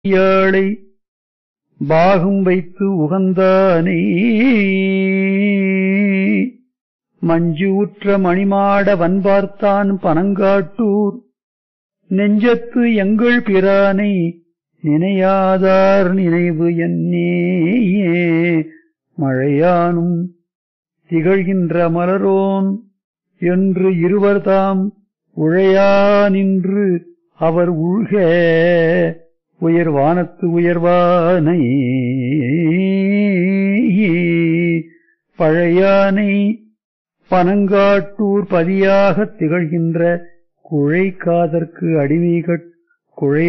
யாழை பாகம் வைத்து உகந்தானே மஞ்சு உற்ற மணிமாட வன்பார்த்தான் பனங்காட்டூர் நெஞ்சத்து எங்கள் பிரானை நினையாதார் நினைவு என்னேயே மழையானும் திகழ்கின்ற மலரோன் என்று இருவர்தாம் உழையா நின்று அவர் உழ்க உயர்வானத்து உயர்வானை பழையானை பனங்காட்டூர் பதியாகத் திகழ்கின்ற குழை காதற்கு அடிமைகட் குழைய